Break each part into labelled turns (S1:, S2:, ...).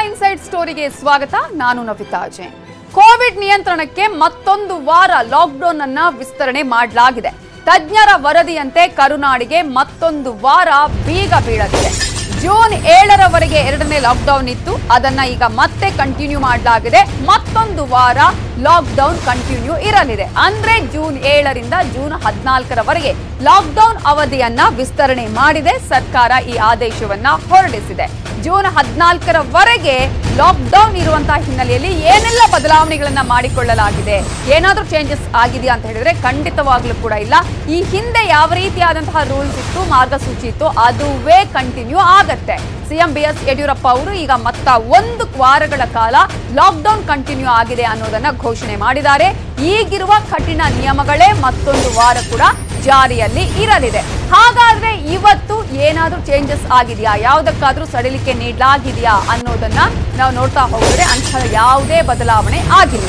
S1: inside ಸ್ಟೋರಿಗೆ ಸ್ವಾಗತ ನಾನು Navita Jain Covid ನಿಯಂತ್ರಣಕ್ಕೆ ಮತ್ತೊಂದು ವಾರ ಲಾಕ್ಡೌನ್ ಅನ್ನ ವಿಸ್ತರಣೆ ಮಾಡಲಾಗಿದೆ ತಜ್ಞರ ವರದಿಯಂತೆ ಕರುನಾಡಿಗೆ ಮತ್ತೊಂದು ವಾರ ಬೀಗ ಬೀಳಲಿದೆ ಜೂನ್ ಏಳರವರೆಗೆ ಎರಡನೇ ಲಾಕ್ಡೌನ್ ಇತ್ತು ಅದನ್ನ ಈಗ ಮತ್ತೆ ಕಂಟಿನ್ಯೂ ಮಾಡಲಾಗಿದೆ ಮತ್ತೊಂದು ವಾರ ಲಾಕ್ಡೌನ್ ಕಂಟಿನ್ಯೂ ಇರಲಿದೆ ಅಂದ್ರೆ ಜೂನ್ ಏಳರಿಂದ ಜೂನ್ ಹದಿನಾಲ್ಕರವರೆಗೆ ಲಾಕ್ಡೌನ್ ಅವಧಿಯನ್ನ ವಿಸ್ತರಣೆ ಮಾಡಿದೆ ಸರ್ಕಾರ ಈ ಆದೇಶವನ್ನ ಹೊರಡಿಸಿದೆ ಜೂನ್ ಹದಿನಾಲ್ಕರವರೆಗೆ ಲಾಕ್ಡೌನ್ ಇರುವಂತಹ ಹಿನ್ನೆಲೆಯಲ್ಲಿ ಏನೆಲ್ಲ ಬದಲಾವಣೆಗಳನ್ನ ಮಾಡಿಕೊಳ್ಳಲಾಗಿದೆ ಏನಾದ್ರೂ ಚೇಂಜಸ್ ಆಗಿದೆಯಾ ಅಂತ ಹೇಳಿದ್ರೆ ಖಂಡಿತವಾಗ್ಲೂ ಕೂಡ ಇಲ್ಲ ಈ ಹಿಂದೆ ಯಾವ ರೀತಿಯಾದಂತಹ ರೂಲ್ಸ್ ಇತ್ತು ಮಾರ್ಗಸೂಚಿ ಇತ್ತು ಅದುವೇ ಕಂಟಿನ್ಯೂ ಆಗತ್ತೆ ಸಿಎಂ ಬಿ ಎಸ್ ಯಡಿಯೂರಪ್ಪ ಅವರು ಈಗ ಮತ್ತ ಒಂದು ವಾರಗಳ ಕಾಲ ಲಾಕ್ಡೌನ್ ಕಂಟಿನ್ಯೂ ಆಗಿದೆ ಅನ್ನೋದನ್ನ ಘೋಷಣೆ ಮಾಡಿದ್ದಾರೆ ಈಗಿರುವ ಕಠಿಣ ನಿಯಮಗಳೇ ಮತ್ತೊಂದು ವಾರ ಕೂಡ ಜಾರಿಯಲ್ಲಿ ಇರಲಿದೆ ಹಾಗಾದ್ರೆ ಇವತ್ತು ಏನಾದ್ರೂ ಚೇಂಜಸ್ ಆಗಿದೆಯಾ ಯಾವುದಕ್ಕಾದ್ರೂ ಸಡಿಲಿಕೆ ನೀಡಲಾಗಿದೆಯಾ ಅನ್ನೋದನ್ನ ನಾವು ನೋಡ್ತಾ ಹೋಗಿದ್ರೆ ಅಂತಹ ಯಾವುದೇ ಬದಲಾವಣೆ ಆಗಿಲ್ಲ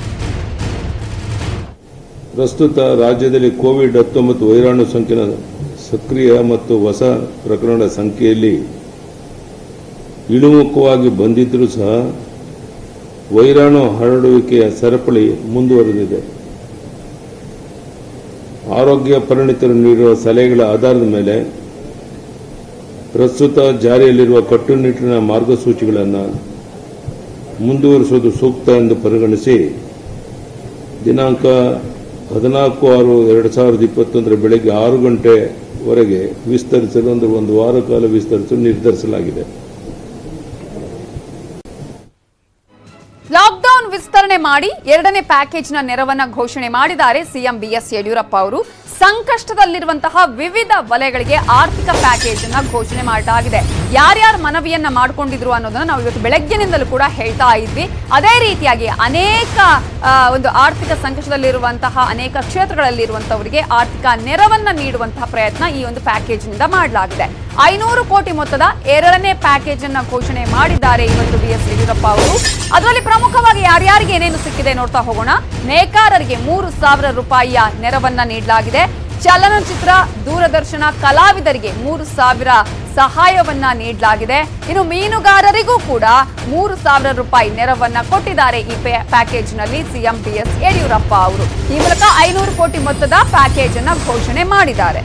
S2: ಪ್ರಸ್ತುತ ರಾಜ್ಯದಲ್ಲಿ ಕೋವಿಡ್ ಹತ್ತೊಂಬತ್ತು ವೈರಾಣು ಸೋಂಕಿನ ಸಕ್ರಿಯ ಮತ್ತು ಹೊಸ ಪ್ರಕರಣದ ಸಂಖ್ಯೆಯಲ್ಲಿ ಇಳಿಮುಖವಾಗಿ ಬಂದಿದ್ದರೂ ಸಹ ವೈರಾಣು ಹರಡುವಿಕೆಯ ಸರಪಳಿ ಮುಂದುವರೆದಿದೆ ಆರೋಗ್ಯ ಪರಿಣಿತರು ನೀಡಿರುವ ಸಲಹೆಗಳ ಆಧಾರದ ಮೇಲೆ ಪ್ರಸ್ತುತ ಜಾರಿಯಲ್ಲಿರುವ ಕಟ್ಟುನಿಟ್ಟಿನ ಮಾರ್ಗಸೂಚಿಗಳನ್ನು ಮುಂದುವರಿಸುವುದು ಸೂಕ್ತ ಎಂದು ಪರಿಗಣಿಸಿ ದಿನಾಂಕ ಹದಿನಾಲ್ಕು ಆರು ಎರಡು ಸಾವಿರದ ಇಪ್ಪತ್ತೊಂದರ ಬೆಳಗ್ಗೆ ಆರು ಗಂಟೆವರೆಗೆ ವಿಸ್ತರಿಸಲು ಅಂದರೆ ಒಂದು ವಾರ ಕಾಲ ವಿಸ್ತರಿಸಲು ನಿರ್ಧರಿಸಲಾಗಿದೆ
S1: ಲಾಕ್ಡೌನ್ ವಿಸ್ತರಣೆ ಮಾಡಿ ಎರಡನೇ ಪ್ಯಾಕೇಜ್ನ ನೆರವನ್ನ ಘೋಷಣೆ ಮಾಡಿದ್ದಾರೆ ಸಿಎಂ ಬಿಎಸ್ ಯಡಿಯೂರಪ್ಪ ಅವರು ಸಂಕಷ್ಟದಲ್ಲಿರುವಂತಹ ವಿವಿಧ ವಲಯಗಳಿಗೆ ಆರ್ಥಿಕ ಪ್ಯಾಕೇಜ್ ಅನ್ನ ಘೋಷಣೆ ಮಾಡಲಾಗಿದೆ ಯಾರ್ಯಾರು ಮನವಿಯನ್ನ ಮಾಡಿಕೊಂಡಿದ್ರು ಅನ್ನೋದನ್ನ ನಾವು ಇವತ್ತು ಬೆಳಗ್ಗಿನಿಂದಲೂ ಕೂಡ ಹೇಳ್ತಾ ಇದ್ವಿ ಅದೇ ರೀತಿಯಾಗಿ ಅನೇಕ ಆ, ಒಂದು ಆರ್ಥಿಕ ಸಂಕಷ್ಟದಲ್ಲಿರುವಂತಹ ಅನೇಕ ಕ್ಷೇತ್ರಗಳಲ್ಲಿರುವಂತವರಿಗೆ ಆರ್ಥಿಕ ನೆರವನ್ನ ನೀಡುವಂತಹ ಪ್ರಯತ್ನ ಈ ಒಂದು ಪ್ಯಾಕೇಜ್ನಿಂದ ಮಾಡಲಾಗಿದೆ ಐನೂರು ಕೋಟಿ ಮೊತ್ತದ ಎರಡನೇ ಪ್ಯಾಕೇಜ್ ಅನ್ನ ಘೋಷಣೆ ಮಾಡಿದ್ದಾರೆ ಇವತ್ತು ಬಿ ಎಸ್ ಯಡಿಯೂರಪ್ಪ ಅವರು ಅದರಲ್ಲಿ ಪ್ರಮುಖವಾಗಿ ಯಾರ್ಯಾರಿಗೆ ಏನೇನು ಸಿಕ್ಕಿದೆ ನೋಡ್ತಾ ಹೋಗೋಣ ನೇಕಾರರಿಗೆ ಮೂರು ಸಾವಿರ ರೂಪಾಯಿಯ ನೆರವನ್ನ ನೀಡಲಾಗಿದೆ ಚಲನಚಿತ್ರ ದೂರದರ್ಶನ ಕಲಾವಿದರಿಗೆ ಮೂರು ಸಾವಿರ ಸಹಾಯವನ್ನ ನೀಡಲಾಗಿದೆ ಇನ್ನು ಮೀನುಗಾರರಿಗೂ ಕೂಡ ಮೂರು ಸಾವಿರ ರೂಪಾಯಿ ನೆರವನ್ನ ಕೊಟ್ಟಿದ್ದಾರೆ ಈ ಪ್ಯಾ- ಪ್ಯಾಕೇಜ್ನಲ್ಲಿ ಸಿಎಂ ಬಿ ಎಸ್ ಯಡಿಯೂರಪ್ಪ ಅವರು ಈ ಮೂಲಕ ಐನೂರು ಕೋಟಿ ಮೊತ್ತದ ಪ್ಯಾಕೇಜ್ ಅನ್ನ ಘೋಷಣೆ ಮಾಡಿದ್ದಾರೆ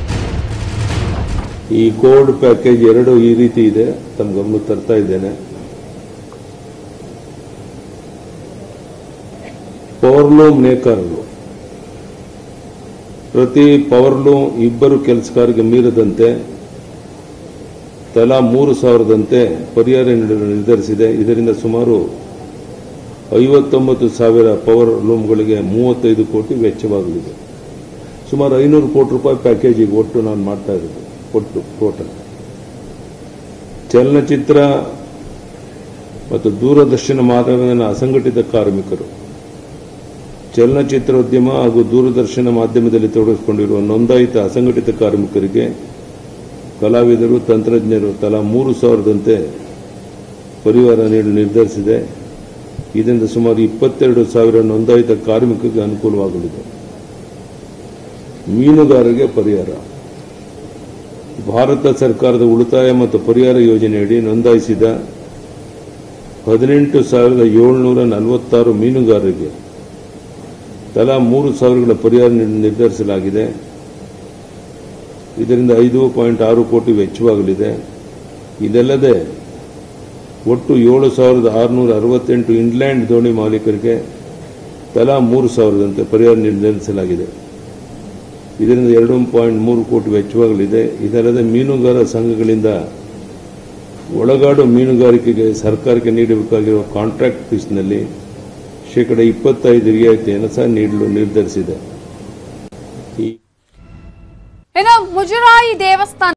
S2: ಈ ಕೋವಿಡ್ ಪ್ಯಾಕೇಜ್ ಎರಡು ಈ ರೀತಿ ಇದೆ ತಮ್ಮ ಗಮನಕ್ಕೆ ತರ್ತಾ ಇದ್ದೇನೆ ಪವರ್ಲೂಮ್ ನೇಕಾರರು ಪ್ರತಿ ಪವರ್ಲೂಮ್ ಇಬ್ಬರು ಕೆಲಸಗಾರರಿಗೆ ಮೀರದಂತೆ ತಲಾ ಮೂರು ಸಾವಿರದಂತೆ ಪರಿಹಾರ ನೀಡಲು ನಿರ್ಧರಿಸಿದೆ ಇದರಿಂದ ಸುಮಾರು ಐವತ್ತೊಂಬತ್ತು ಸಾವಿರ ಪವರ್ ಲೂಮ್ಗಳಿಗೆ ಮೂವತ್ತೈದು ಕೋಟಿ ವೆಚ್ಚವಾಗಲಿದೆ ಸುಮಾರು ಐನೂರು ಕೋಟಿ ರೂಪಾಯಿ ಪ್ಯಾಕೇಜ್ ಈಗ ಒಟ್ಟು ನಾನು ಮಾಡ್ತಾ ಇರೋದು ಒಟ್ಟು ಟೋಟಲ್ ಚಲನಚಿತ್ರ ಮತ್ತು ದೂರದರ್ಶನ ಮಾಧ್ಯಮದ ಅಸಂಘಟಿತ ಕಾರ್ಮಿಕರು ಚಲನಚಿತ್ರೋದ್ಯಮ ಹಾಗೂ ದೂರದರ್ಶನ ಮಾಧ್ಯಮದಲ್ಲಿ ತೊಡಗಿಸಿಕೊಂಡಿರುವ ನೋಂದಾಯಿತ ಅಸಂಘಟಿತ ಕಾರ್ಮಿಕರಿಗೆ ಕಲಾವಿದರು ತಂತ್ರಜ್ಞರು ತಲಾ ಮೂರು ಸಾವಿರದಂತೆ ಪರಿಹಾರ ನೀಡಲು ನಿರ್ಧರಿಸಿದೆ ಇದರಿಂದ ಸುಮಾರು ಇಪ್ಪತ್ತೆರಡು ಸಾವಿರ ನೋಂದಾಯಿತ ಕಾರ್ಮಿಕರಿಗೆ ಅನುಕೂಲವಾಗಲಿದೆ ಮೀನುಗಾರರಿಗೆ ಪರಿಹಾರ ಭಾರತ ಸರ್ಕಾರದ ಉಳಿತಾಯ ಮತ್ತು ಪರಿಹಾರ ಯೋಜನೆಯಡಿ ನೋಂದಾಯಿಸಿದ ಹದಿನೆಂಟು ಸಾವಿರದ ಏಳ್ನೂರ ನಲವತ್ತಾರು ಮೀನುಗಾರರಿಗೆ ತಲಾ ಮೂರು ಸಾವಿರಗಳ ಪರಿಹಾರ ನೀಡಲು ನಿರ್ಧರಿಸಲಾಗಿದೆ ಇದರಿಂದ ಐದು ಪಾಯಿಂಟ್ ಆರು ಕೋಟಿ ವೆಚ್ಚವಾಗಲಿದೆ ಇದಲ್ಲದೆ ಒಟ್ಟು ಏಳು ಸಾವಿರದ ಆರುನೂರ ಅರವತ್ತೆಂಟು ಇಂಗ್ಲೆಂಡ್ ದೋಣಿ ಮಾಲೀಕರಿಗೆ ತಲಾ ಮೂರು ಸಾವಿರದಂತೆ ಪರಿಹಾರ ನಿರ್ಧರಿಸಲಾಗಿದೆ ಇದರಿಂದ ಎರಡು ಪಾಯಿಂಟ್ ಮೂರು ಕೋಟಿ ವೆಚ್ಚವಾಗಲಿದೆ ಇದಲ್ಲದೆ ಮೀನುಗಾರ ಸಂಘಗಳಿಂದ ಒಳಗಾಡು ಮೀನುಗಾರಿಕೆಗೆ ಸರ್ಕಾರಕ್ಕೆ ನೀಡಬೇಕಾಗಿರುವ ಕಾಂಟ್ರಾಕ್ಟ್ ಫೀಸ್ನಲ್ಲಿ ಶೇಕಡ ಇಪ್ಪತ್ತೈದು ರಿಯಾಯಿತಿಯನ್ನು ಸಹ ನೀಡಲು ನಿರ್ಧರಿಸಿದೆ ಈ
S1: ಇನ್ನು ಮುಜರಾಯಿ ದೇವಸ್ಥಾನ